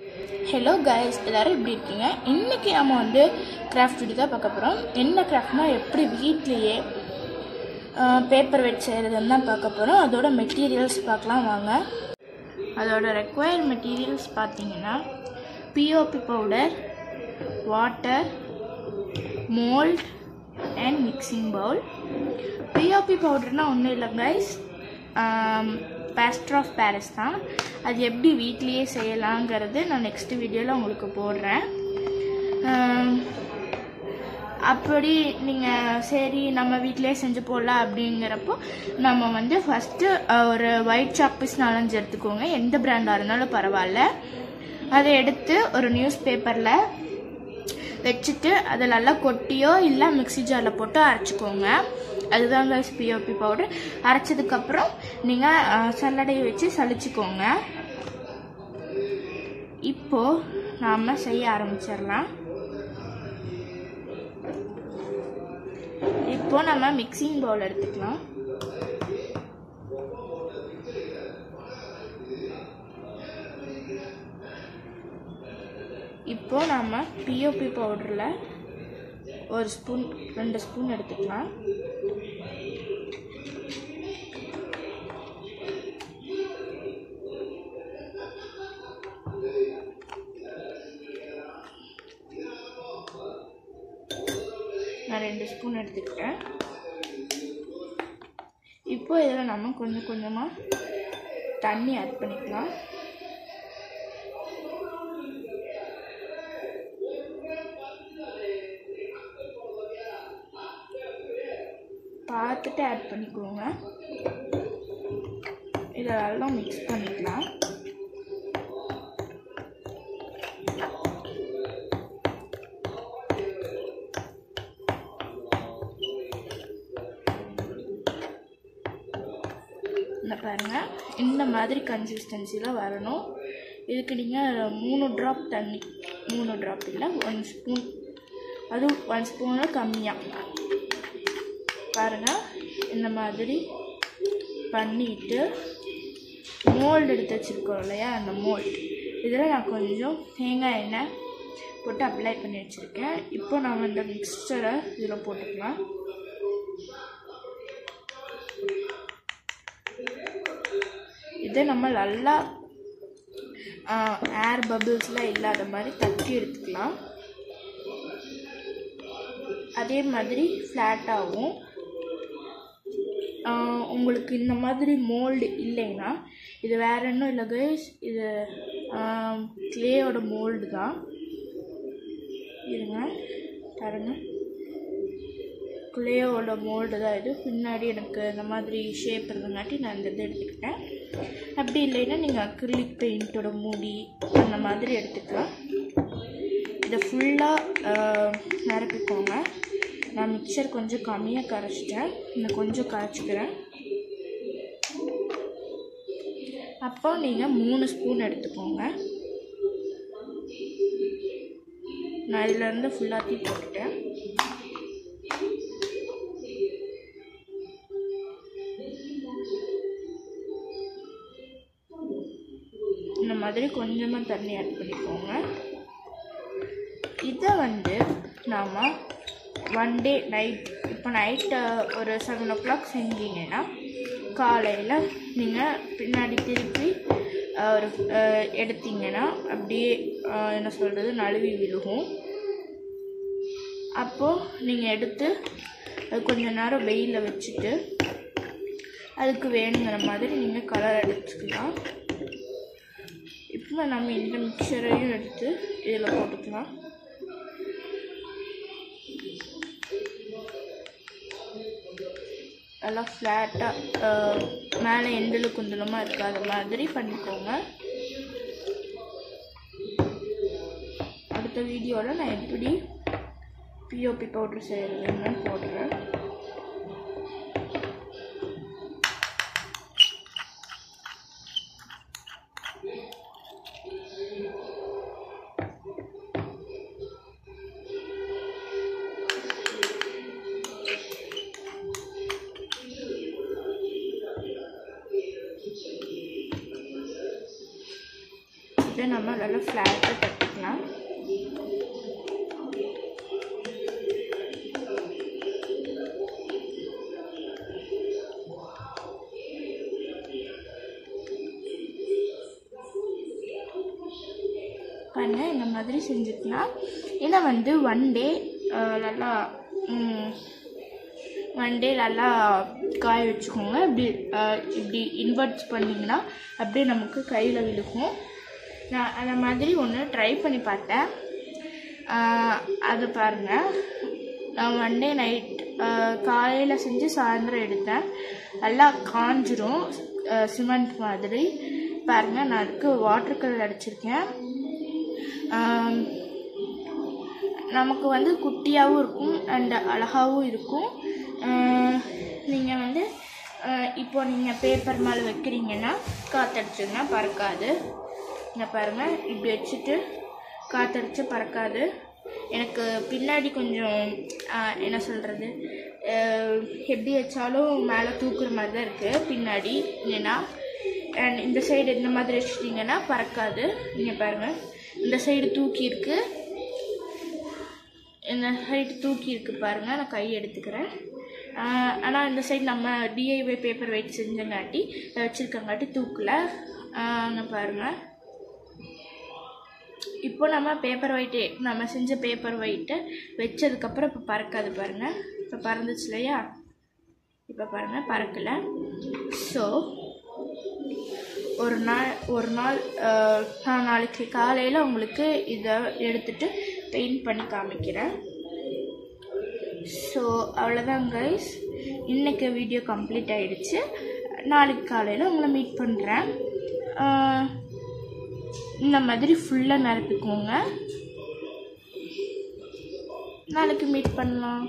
hello guys எல்லோரும் எப்படி இருக்கீங்க இன்றைக்கி நம்ம வந்து கிராஃப்ட் வீடியோ தான் பார்க்க போகிறோம் என்ன கிராஃப்ட்னா எப்படி வீட்லேயே பேப்பர் வெட் செய்கிறதுன்னு தான் பார்க்க போகிறோம் அதோட மெட்டீரியல்ஸ் பார்க்கலாம் வாங்க அதோட ரெக்வயர்ட் மெட்டீரியல்ஸ் பார்த்தீங்கன்னா POP powder water mould and mixing bowl POP பவுடர்னால் ஒன்றும் இல்லை கைஸ் பேஸ்டர் ஆஃப் பாரிஸ் தான் அது எப்படி வீட்லேயே செய்யலாங்கிறது நான் நெக்ஸ்ட் வீடியோவில் உங்களுக்கு போடுறேன் ஆம், அப்படி நீங்கள் சரி நம்ம வீட்டிலே செஞ்சு போடலாம் அப்படிங்கிறப்போ நம்ம வந்து ஃபஸ்ட்டு ஒரு ஒயிட் சாக் பீஸ் நாலஞ்சு எடுத்துக்கோங்க எந்த பிராண்டாக இருந்தாலும் பரவாயில்ல அதை எடுத்து ஒரு நியூஸ் பேப்பரில் வச்சுட்டு அதை நல்லா கொட்டியோ இல்லை மிக்ஸி ஜாரில் போட்டு அரைச்சிக்கோங்க அதுதான் கைஸ் பிஓபி பவுடர் அரைச்சதுக்கப்புறம் நீங்கள் சல்லடையை வச்சு சலிச்சுக்கோங்க இப்போ நாம் செய்ய ஆரம்பிச்சிடலாம் இப்போ நம்ம மிக்சிங் பவுல் எடுத்துக்கலாம் இப்போ நாம் பிஓபி பவுடரில் ஒரு ஸ்பூன் ரெண்டு ஸ்பூன் எடுத்துக்கலாம் நான் ரெண்டு ஸ்பூன் எடுத்துக்கிட்டேன் இப்போ இதில் நம்ம கொஞ்சம் கொஞ்சமாக தண்ணி ஆட் பண்ணிக்கலாம் பார்த்துட்டு ஆட் பண்ணிக்கோங்க இதை நல்லா மிக்ஸ் பண்ணிக்கலாம் இந்த பாருங்க இந்த மாதிரி கன்சிஸ்டன்சியில் வரணும் இதுக்கு நீங்கள் மூணு ட்ராப் தண்ணி மூணு ட்ராப் இல்லை ஒன் ஸ்பூன் அதுவும் ஒன் ஸ்பூனில் கம்மியாக பாருங்கள் இந்த மாதிரி பண்ணிட்டு மோல்டு எடுத்து வச்சுருக்கோம் இல்லையா அந்த மோல்டு இதில் நான் கொஞ்சம் தேங்காய் எண்ணெய் போட்டு அப்ளை பண்ணி வச்சுருக்கேன் இப்போ நம்ம இந்த மிக்சரை இதில் போட்டுக்கலாம் இதை நம்ம நல்லா ஏர் பபிள்ஸ்லாம் இல்லாத மாதிரி தட்டி எடுத்துக்கலாம் அதே மாதிரி ஃப்ளாட்டாகவும் உங்களுக்கு இந்த மாதிரி மோல்டு இல்லைன்னா இது வேற ஒன்றும் இல்லை கைஸ் இது கிளேயோட மோல்டு தான் இருங்க பாருங்க கிளேயோட மோல்டு தான் இது பின்னாடி எனக்கு இந்த மாதிரி ஷேப் இருந்தங்காட்டி நான் இந்த இது எடுத்துக்கிட்டேன் அப்படி இல்லைன்னா நீங்கள் அக்ரிலிக் பெயிண்ட்டோட மூடி அந்த மாதிரி எடுத்துக்கலாம் இதை ஃபுல்லாக நிரப்பிக்கோங்க நான் மிக்சர் கொஞ்சம் கம்மியாக கரைச்சிட்டேன் இன்னும் கொஞ்சம் கரைச்சிக்கிறேன் அப்போ நீங்கள் மூணு ஸ்பூன் எடுத்துக்கோங்க நான் இதுலேருந்து ஃபுல்லாத்தையும் போட்டுட்டேன் இந்த மாதிரி கொஞ்சமாக தண்ணி ஆட் பண்ணிக்கோங்க இதை வந்து நாம் ஒன் டே நைட் இப்போ நைட்டு ஒரு செவன் ஓ கிளாக் செஞ்சீங்கன்னா காலையில் நீங்கள் பின்னாடி திருப்பி அஹ், ஒரு அஹ், எடுத்தீங்கன்னா அப்படியே அஹ், என்ன சொல்கிறது நழுவி விழுகும் அப்போது நீங்கள் எடுத்து அது கொஞ்ச நேரம் வெயிலில் வச்சுட்டு அதுக்கு வேணுங்கிற மாதிரி நீங்கள் கலர் அடிச்சுக்கலாம் இப்போ நம்ம இந்த மிக்சரையும் எடுத்து இதில் போட்டுக்கலாம் நல்லா ஃப்ளாட்டாக மேலே எந்தளவு குந்தலமாக இருக்காத மாதிரி பண்ணிக்கோங்க அடுத்த வீடியோவில் நான் எப்படி பிஓபி பவுடர் செய்கிறதுன்னு போடுறேன் இதை நம்ம நல்லா ஃப்ளாட்டாக தட்டிக்கலாம் பண்ண இந்த மாதிரி செஞ்சுக்கலாம் இதை வந்து ஒன் டே நல்லா ஒன் டே நல்லா காய வச்சுக்கோங்க இப்படி அஹ், இப்படி இன்வெர்ட்ஸ் பண்ணிங்கன்னா அப்படியே நமக்கு கையில் விழுகும் நான் அந்த மாதிரி ஒன்று ட்ரை பண்ணி பார்த்தேன் அஹ், அது பாருங்கள் நான் ஒன் டே நைட் காலையில் செஞ்சு சாயந்தரம் எடுத்தேன் நல்லா காஞ்சிரும் சிமெண்ட் மாதிரி பாருங்கள் நான் அதுக்கு வாட்டர் கலர் அடிச்சிருக்கேன் ஆம், நமக்கு வந்து குட்டியாகவும் இருக்கும் அண்ட் அழகாகவும் இருக்கும் நீங்கள் வந்து அஹ், இப்போ நீங்கள் பேப்பர் மேலே வைக்கிறீங்கன்னா காற்றடிச்சதுன்னா பறக்காது இங்கே பாருங்கள் இப்படி வச்சுட்டு காற்றடிச்சு பறக்காது எனக்கு பின்னாடி கொஞ்சம் அஹ், என்ன சொல்கிறது எப்படி வச்சாலும் மேலே தூக்குற மாதிரி தான் இருக்குது பின்னாடி இல்லைன்னா அண்ட் இந்த சைடு இந்த மாதிரி வச்சுட்டிங்கன்னா பறக்காது நீங்கள் பாருங்கள் இந்த சைடு தூக்கி இருக்கு இந்த சைடு தூக்கி இருக்கு பாருங்கள் நான் கை எடுத்துக்கிறேன் ஆனால் இந்த சைடு நம்ம டிஐவை பேப்பர் வெயிட் செஞ்சங்காட்டி வச்சுருக்கங்காட்டி தூக்கல அங்கே பாருங்கள் இப்போ நம்ம பேப்பர் ஒயிட்டு நம்ம செஞ்ச பேப்பர் ஒயிட்டை வச்சதுக்கப்புறம் இப்போ பறக்காது பாருங்கள் இப்போ பறந்துச்சு இல்லையா இப்போ பாருங்கள் பறக்கலை ஸோ ஒரு நாள் ஒரு நாள் அஹ், நான் நாளைக்கு காலையில் உங்களுக்கு இதை எடுத்துட்டு பெயிண்ட் பண்ணி காமிக்கிறேன் ஸோ அவ்வளோதான் கைஸ் இன்னைக்கு வீடியோ கம்ப்ளீட் ஆயிடுச்சு நாளைக்கு காலையில் உங்களை மீட் பண்ணுறேன் இந்த மாதிரி ஃபுல்லாக நிரப்பிக்கோங்க நாளைக்கு மீட் பண்ணலாம்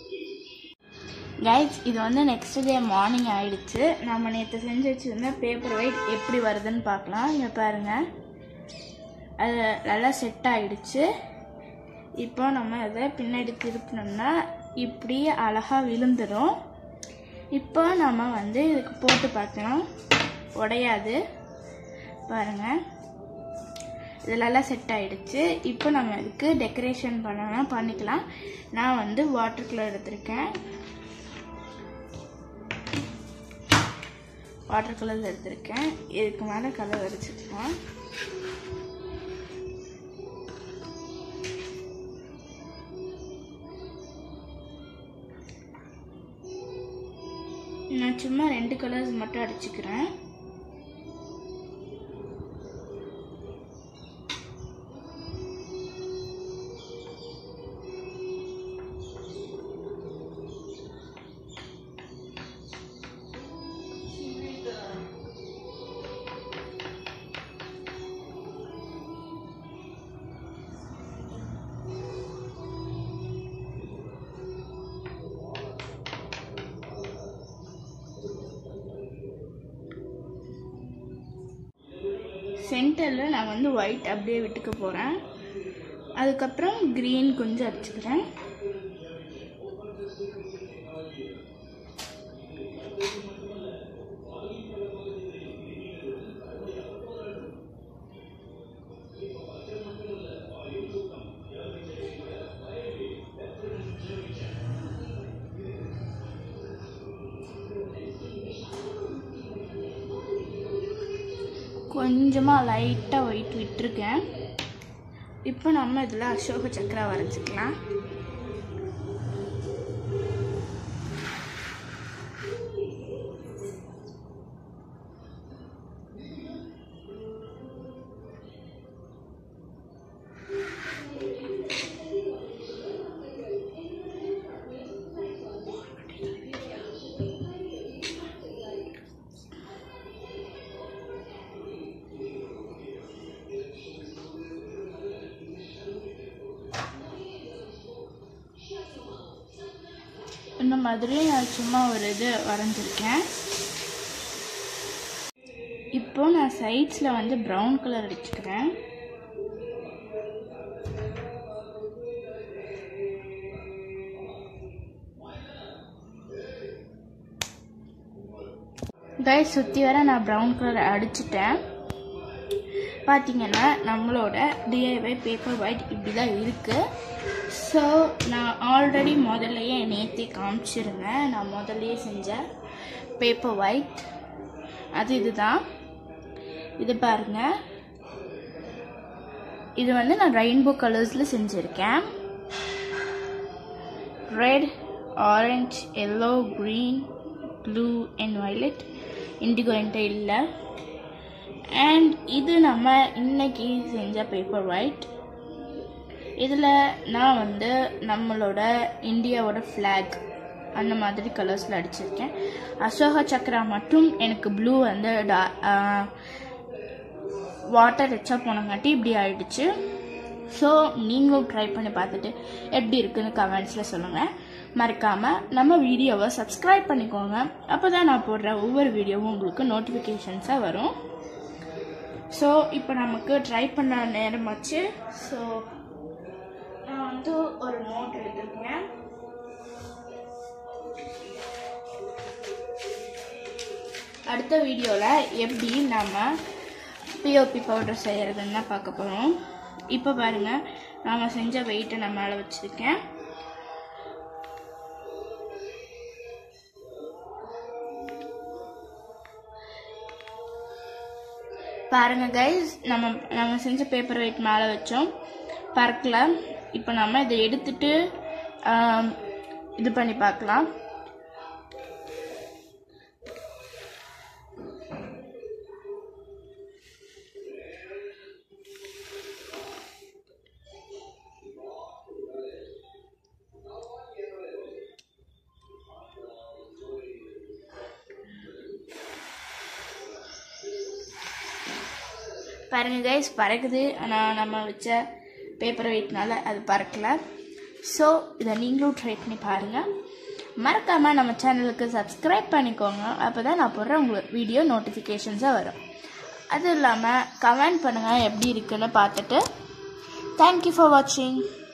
கைஸ் இது வந்து நெக்ஸ்ட் டே மார்னிங் ஆயிடுச்சு நம்ம நேற்று செஞ்சு வச்சுருந்த பேப்பர் ஒயிட் எப்படி வருதுன்னு பார்க்கலாம் இங்கே பாருங்கள் அது நல்லா செட் ஆயிடுச்சு இப்போ நம்ம அதை பின்னாடி திருப்பினோம்னா இப்படி அழகாக விழுந்துடும் இப்போ நம்ம வந்து இதுக்கு போட்டு பார்க்கலாம் உடையாது பாருங்கள் இது நல்லா செட் ஆயிடுச்சு இப்போ நம்ம இதுக்கு டெக்கரேஷன் பண்ணலாம் பண்ணிக்கலாம் நான் வந்து வாட்டர் கலர் எடுத்திருக்கேன் வாட்டர் கலர் எடுத்திருக்கேன் இதுக்கு மேலே கலர் அடிச்சுக்கலாம் நான் சும்மா ரெண்டு கலர்ஸ் மட்டும் அடிச்சுக்கிறேன் சென்டரில் நான் வந்து ஒயிட் அப்படியே விட்டுக்க போகிறேன் அதுக்கப்புறம் க்ரீன் கொஞ்சம் அடிச்சுக்கிறேன் கொஞ்சமாக லைட்டாக ஒயிட் விட்டுருக்கேன் இப்போ நம்ம இதில் அசோக சக்கரா வரைஞ்சிக்கலாம் இந்த மாதிரி நான் சும்மா ஒரு இது வரைஞ்சிருக்கேன் இப்போ நான் சைட்ஸில் வந்து ப்ரௌன் கலர் அடிச்சுக்கிறேன் கை சுற்றி வர நான் ப்ரௌன் கலர் அடிச்சிட்டேன் பார்த்தீங்கன்னா நம்மளோட டிஐவை பேப்பர் ஒயிட் இப்படி தான் இருக்குது ஸோ நான் ஆல்ரெடி முதல்லையே நேற்றே காமிச்சிருந்தேன் நான் முதல்லையே செஞ்ச பேப்பர் ஒயிட் அது இதுதான் இது பாருங்க இது வந்து நான் ரெயின்போ கலர்ஸில் செஞ்சுருக்கேன் red orange yellow green blue and violet indigo என்கிட்ட இல்லை அண்ட் இது நம்ம இன்னைக்கு செஞ்ச பேப்பர் ஒயிட் இதில் நான் வந்து நம்மளோட இந்தியாவோட ஃப்ளாக் அந்த மாதிரி கலர்ஸில் அடிச்சிருக்கேன் அசோகா சக்ரா மட்டும் எனக்கு ப்ளூ வந்து டா வாட்டர் ரிச்சா போனங்காட்டி இப்படி ஆயிடுச்சு ஸோ நீங்களும் ட்ரை பண்ணி பார்த்துட்டு எப்படி இருக்குன்னு கமெண்ட்ஸில் சொல்லுங்கள் மறக்காமல் நம்ம வீடியோவை சப்ஸ்கிரைப் பண்ணிக்கோங்க அப்போ தான் நான் போடுற ஒவ்வொரு வீடியோவும் உங்களுக்கு நோட்டிஃபிகேஷன்ஸாக வரும் ஸோ இப்போ நமக்கு ட்ரை பண்ண நேரமாச்சு ஸோ நான் வந்து ஒரு நோட் எடுத்துருக்கேன் அடுத்த வீடியோவில் எப்படி நம்ம பிஓபி பவுடர் செய்கிறதுன்னு தான் பார்க்க போகிறோம் இப்போ பாருங்கள் நாம் செஞ்ச வெயிட்டை நான் மேலே வச்சுருக்கேன் பாருங்க கைஸ் நம்ம நம்ம செஞ்ச பேப்பர் வெயிட் மேலே வச்சோம் பறக்கல இப்போ நம்ம இதை எடுத்துட்டு ஆம், இது பண்ணி பார்க்கலாம் பாருங்க கைஸ் பறக்குது ஆனால் நம்ம வச்ச பேப்பர் வெயிட்னால அது பறக்கல ஸோ இதை நீங்களும் ட்ரை பண்ணி பாருங்கள் மறக்காமல் நம்ம சேனலுக்கு சப்ஸ்கிரைப் பண்ணிக்கோங்க அப்போ தான் நான் போடுற உங்களுக்கு வீடியோ நோட்டிஃபிகேஷன்ஸாக வரும் அதுவும் இல்லாமல் கமெண்ட் பண்ணுங்கள் எப்படி இருக்குன்னு பார்த்துட்டு தேங்க்யூ ஃபார் வாட்சிங்